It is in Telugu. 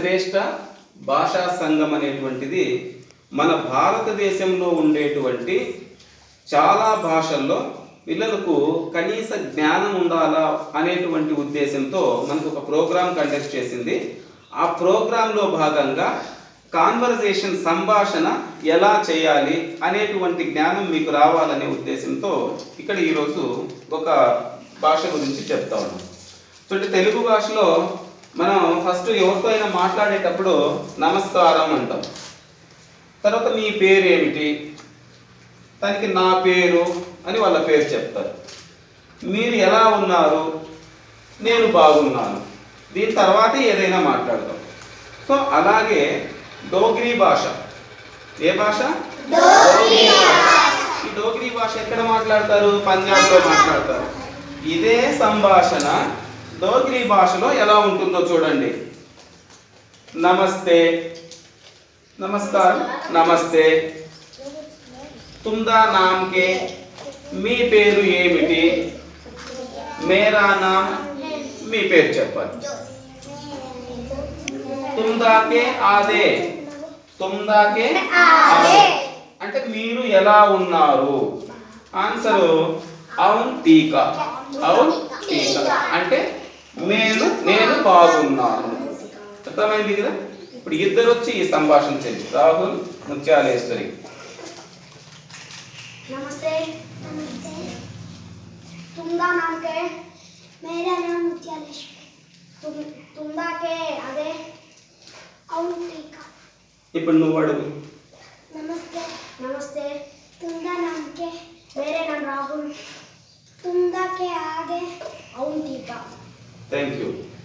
శ్రేష్ఠ భాషా సంఘం అనేటువంటిది మన భారతదేశంలో ఉండేటువంటి చాలా భాషల్లో పిల్లలకు కనీస జ్ఞానం ఉండాలా అనేటువంటి ఉద్దేశంతో మనకు ఒక ప్రోగ్రాం కండక్ట్ చేసింది ఆ ప్రోగ్రాంలో భాగంగా కాన్వర్జేషన్ సంభాషణ ఎలా చేయాలి అనేటువంటి జ్ఞానం మీకు రావాలనే ఉద్దేశంతో ఇక్కడ ఈరోజు ఒక భాష గురించి చెప్తా ఉన్నాం చూడండి తెలుగు భాషలో మనం ఫస్ట్ ఎవరితో అయినా మాట్లాడేటప్పుడు నమస్కారం అంటాం తర్వాత మీ పేరు ఏమిటి దానికి నా పేరు అని వాళ్ళ పేరు చెప్తారు మీరు ఎలా ఉన్నారు నేను బాగున్నాను దీని తర్వాత ఏదైనా మాట్లాడతాం సో అలాగే డోగ్రీ భాష ఏ భాష ఈ డోగ్రీ భాష ఎక్కడ మాట్లాడతారు పంజాబ్లో మాట్లాడతారు ఇదే సంభాషణ డోగ్రీ భాషలో ఎలా ఉంటుందో చూడండి నమస్తే నమస్కారం నమస్తే తుందా నామ్కే మీ పేరు ఏమిటి మేరా నామ్ మీ పేరు చెప్పాలి తుందాకే ఆదే తుందాకే ఆదే అంటే మీరు ఎలా ఉన్నారు ఆన్సర్ అవున్ టీకా అవున్ టీకా అంటే నేను నేను బాగున్నాను అర్థమైంది కదా ఇప్పుడు ఇద్దరు వచ్చి ఈ సంభాషణ చెల్లి రాహుల్ ముత్యాలేశ్వరి नमस्ते नमस्ते तुम्हारा नाम क्या है मेरा नाम मुत्यालेश्वरी तुम तुम्हारा के अरे అవును టీకా ఇప్పుడు నువ్వు అడుగు नमस्ते नमस्ते तुम्हारा नाम क्या है मेरा नाम राहुल तुम्हारा के आगे అవును టీకా థ్యాంక్ యూ